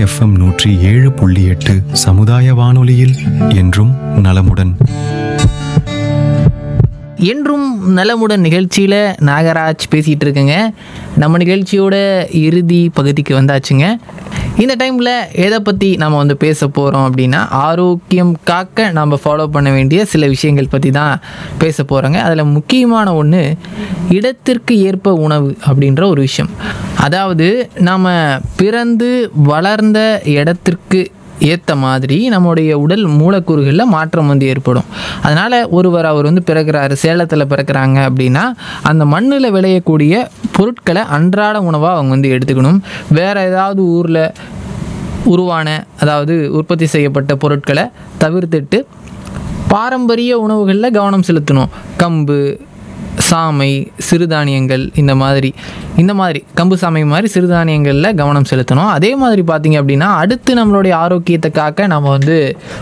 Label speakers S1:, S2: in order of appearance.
S1: FM நூற்றி ஏழு புள்ளி எட்டு சமுதாய வானொலியில் என்றும் நலமுடன்
S2: என்றும் நலமுடன் நிகழ்ச்சியில் நாகராஜ் பேசிகிட்டு இருக்கேங்க நம்ம நிகழ்ச்சியோட இறுதி பகுதிக்கு வந்தாச்சுங்க இந்த டைமில் எதை பற்றி நம்ம வந்து பேச போகிறோம் அப்படின்னா ஆரோக்கியம் காக்க நம்ம ஃபாலோ பண்ண வேண்டிய சில விஷயங்கள் பற்றி தான் பேச போகிறோங்க அதில் முக்கியமான ஒன்று இடத்திற்கு ஏற்ப உணவு அப்படின்ற ஒரு விஷயம் அதாவது நம்ம பிறந்து வளர்ந்த இடத்திற்கு ஏற்ற மாதிரி நம்முடைய உடல் மூலக்கூறுகளில் மாற்றம் வந்து ஏற்படும் அதனால் ஒருவர் அவர் வந்து பிறக்கிறாரு சேலத்தில் பிறக்கிறாங்க அப்படின்னா அந்த மண்ணில் விளையக்கூடிய பொருட்களை அன்றாட உணவாக அவங்க வந்து எடுத்துக்கணும் வேறு ஏதாவது ஊரில் உருவான அதாவது உற்பத்தி செய்யப்பட்ட பொருட்களை தவிர்த்துட்டு பாரம்பரிய உணவுகளில் கவனம் செலுத்தணும் கம்பு சாமை சிறுதானியங்கள் இந்த மாதிரி இந்த மாதிரி கம்பு சாமை மாதிரி சிறுதானியங்களில் கவனம் செலுத்தணும் அதே மாதிரி பார்த்தீங்க அப்படின்னா அடுத்து நம்மளுடைய ஆரோக்கியத்தை காக்க நம்ம வந்து